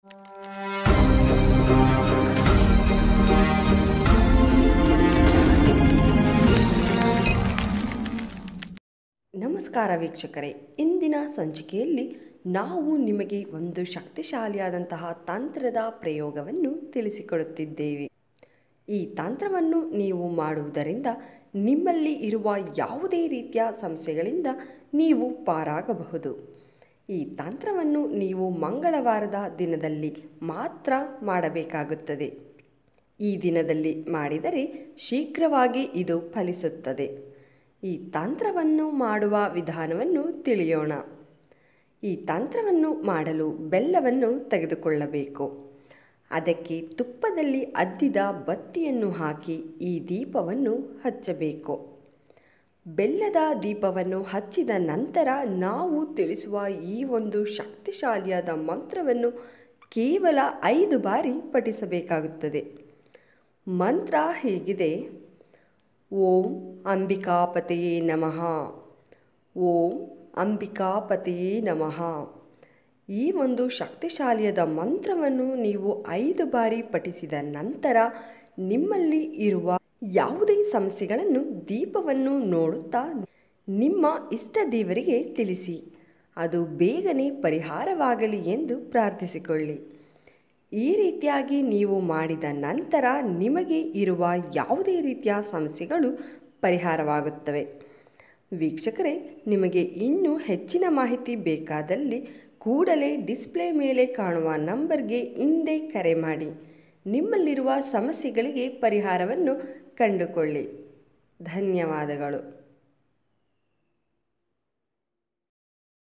ನಮಸ್ಕಾರ ವೀಕ್ಷಕರೇ ಇಂದಿನ ಸಂಚಿಕೆಯಲ್ಲಿ ನಾವು ನಿಮಗೆ ಒಂದು ಶಕ್ತಿಶಾಲಿಯಾದಂತಹ ತಂತ್ರದ ಪ್ರಯೋಗವನ್ನು ತಿಳಿಸಿಕೊಡುತ್ತಿದ್ದೇವೆ ಈ ತಂತ್ರವನ್ನು ನೀವು ಮಾಡುವುದರಿಂದ ನಿಮ್ಮಲ್ಲಿ ಇರುವ ಯಾವುದೇ ರೀತಿಯ ಸಮಸ್ಯೆಗಳಿಂದ ನೀವು ಪಾರಾಗಬಹುದು ಈ ತಂತ್ರವನ್ನು ನೀವು ಮಂಗಳವಾರದ ದಿನದಲ್ಲಿ ಮಾತ್ರ ಮಾಡಬೇಕಾಗುತ್ತದೆ ಈ ದಿನದಲ್ಲಿ ಮಾಡಿದರೆ ಶೀಘ್ರವಾಗಿ ಇದು ಫಲಿಸುತ್ತದೆ ಈ ತಂತ್ರವನ್ನು ಮಾಡುವ ವಿಧಾನವನ್ನು ತಿಳಿಯೋಣ ಈ ತಂತ್ರವನ್ನು ಮಾಡಲು ಬೆಲ್ಲವನ್ನು ತೆಗೆದುಕೊಳ್ಳಬೇಕು ಅದಕ್ಕೆ ತುಪ್ಪದಲ್ಲಿ ಅದ್ದಿದ ಬತ್ತಿಯನ್ನು ಹಾಕಿ ಈ ದೀಪವನ್ನು ಹಚ್ಚಬೇಕು ಬೆಲ್ಲದ ದೀಪವನ್ನು ಹಚ್ಚಿದ ನಂತರ ನಾವು ತಿಳಿಸುವ ಈ ಒಂದು ಶಕ್ತಿಶಾಲಿಯಾದ ಮಂತ್ರವನ್ನು ಕೇವಲ ಐದು ಬಾರಿ ಪಠಿಸಬೇಕಾಗುತ್ತದೆ ಮಂತ್ರ ಹೀಗಿದೆ ಓಂ ಅಂಬಿಕಾಪತೆಯೇ ನಮಃ ಓಂ ಅಂಬಿಕಾಪತೆಯೇ ನಮಃ ಈ ಒಂದು ಶಕ್ತಿಶಾಲಿಯಾದ ಮಂತ್ರವನ್ನು ನೀವು ಐದು ಬಾರಿ ಪಠಿಸಿದ ನಂತರ ನಿಮ್ಮಲ್ಲಿ ಇರುವ ಯಾವುದೇ ಸಮಸ್ಯೆಗಳನ್ನು ದೀಪವನ್ನು ನೋಡುತ್ತಾ ನಿಮ್ಮ ಇಷ್ಟ ದೇವರಿಗೆ ತಿಳಿಸಿ ಅದು ಬೇಗನೆ ಪರಿಹಾರವಾಗಲಿ ಎಂದು ಪ್ರಾರ್ಥಿಸಿಕೊಳ್ಳಿ ಈ ರೀತಿಯಾಗಿ ನೀವು ಮಾಡಿದ ನಂತರ ನಿಮಗೆ ಇರುವ ಯಾವುದೇ ರೀತಿಯ ಸಮಸ್ಯೆಗಳು ಪರಿಹಾರವಾಗುತ್ತವೆ ವೀಕ್ಷಕರೇ ನಿಮಗೆ ಇನ್ನೂ ಹೆಚ್ಚಿನ ಮಾಹಿತಿ ಬೇಕಾದಲ್ಲಿ ಕೂಡಲೇ ಡಿಸ್ಪ್ಲೇ ಮೇಲೆ ಕಾಣುವ ನಂಬರ್ಗೆ ಹಿಂದೆ ಕರೆ ಮಾಡಿ ನಿಮ್ಮಲ್ಲಿರುವ ಸಮಸ್ಯೆಗಳಿಗೆ ಪರಿಹಾರವನ್ನು ಕಂಡುಕೊಳ್ಳಿ ಧನ್ಯವಾದಗಳು